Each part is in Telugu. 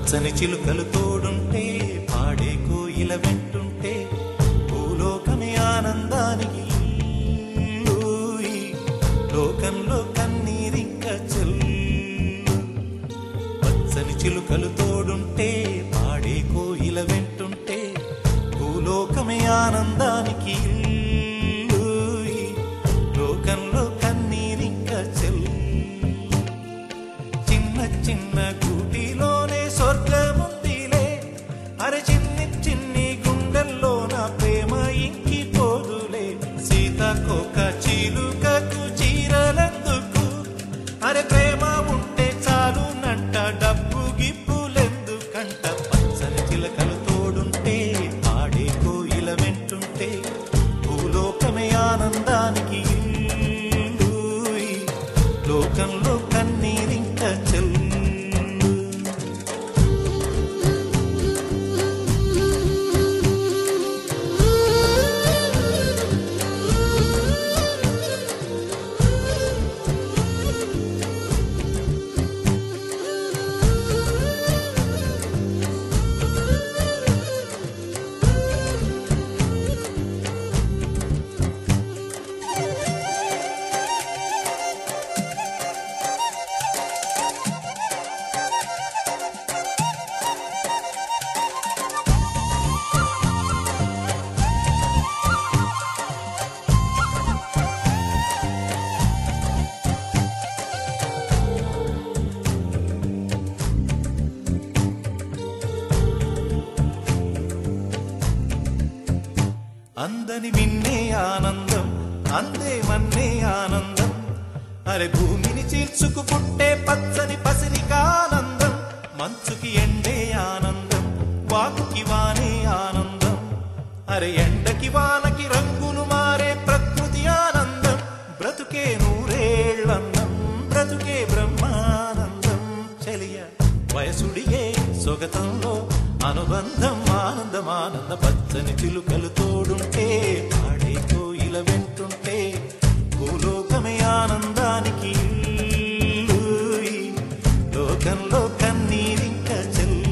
పచ్చని చిలుకలు తోడుంటే పాడే కోయిల వెంటుంటే భూలోకమే ఆనందానికి ఊయి. లోకంలో కన్నీరింక చెల్లు పచ్చని చిలుకలు తోడుంటే పాడే కోయిల వెంటుంటే భూలోకమే ఆనందానికి ఊయి. లోకంలో కన్నీరింక చెల్లు చిన్న చిన్న గూటిలోనే స్వర్గముందిలే అరే చిన్ని చిన్ని గుండెల్లో నా ప్రేమ ఇంకి పోదులే సీతకోక చీలుకకు చీరలందుకు అరే ప్రేమ ఉంటే చాలు నంట డబ్బు గిప్పులెందుకంట పచ్చని చిలకలు తోడుంటే పాడే కోయిల వెంటుంటే భూలోకమే ఆనందానికి ఇల్లూయి. లోకంలో కన్నీరింక చెల్లు అందని మిన్నే ఆనందం అందే మన్నే ఆనందం అరే భూమిని చీల్చుకు పుట్టే పచ్చని పసిరికానందం మంచుకి ఎండే ఆనందం వాకుకి వానే ఆనందం అరే ఎండకి వానకి రంగులు మారే ప్రకృతి ఆనందం బ్రతుకే నూరేళ్ళందం బ్రతుకే బ్రహ్మానందం చెలియ వయసుడిగే సొగతంలో అనుబంధం ఆనందం ఆనంద పచ్చని చిలుకలు తోడుంటే పాడే కోయిల వెంటుంటే భూలోకమే ఆనందానికి ఇల్లూయి. లోకంలో కన్నీరింక చెల్లు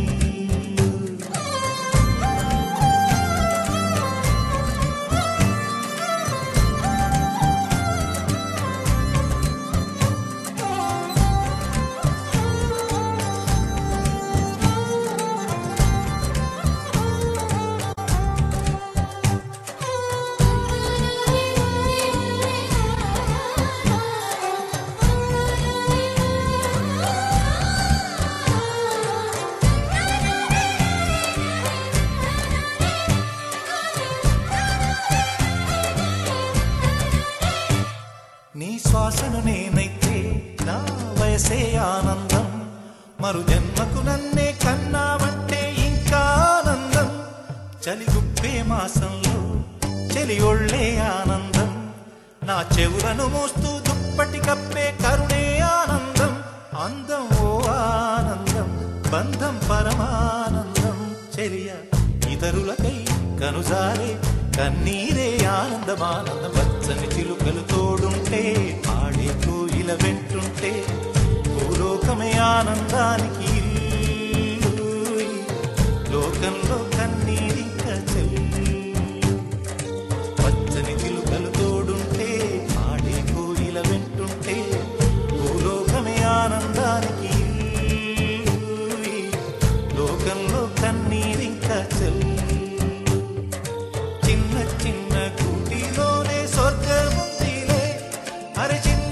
నీ శ్వాసను నేనైతే నా వయసే ఆనందం మరు జన్మకు నన్నే కన్నావంటే ఇంకా ఆనందం చలిగుప్పే మాసంలో చెలి ఒళ్ళే ఆనందం నా చెవులను మోస్తూ దుప్పటి కప్పే కరుణే ఆనందం అందం ఓ ఆనందం బంధం పరమానందం చెలియ ఇతరులకై కనుజారే కన్నీరే ఆనందమానందం పచ్చని చిలుకలు తోడుంటే ఆడే కోయిల వెంటుంటే భూలోకమే ఆనందానికి ఇల్లూయి. లోకంలో కన్నీరింక చెల్లు పచ్చని చిలుకలు తోడుంటే ఆడే కోయిల వెంటుంటే భూలోకమే ఆనందానికి ఇల్లూయి. లోకంలో కన్నీరింక చెల్లు చిన్న చిన్న కూటిలోనే స్వర్గముందిలే అరే చిన్న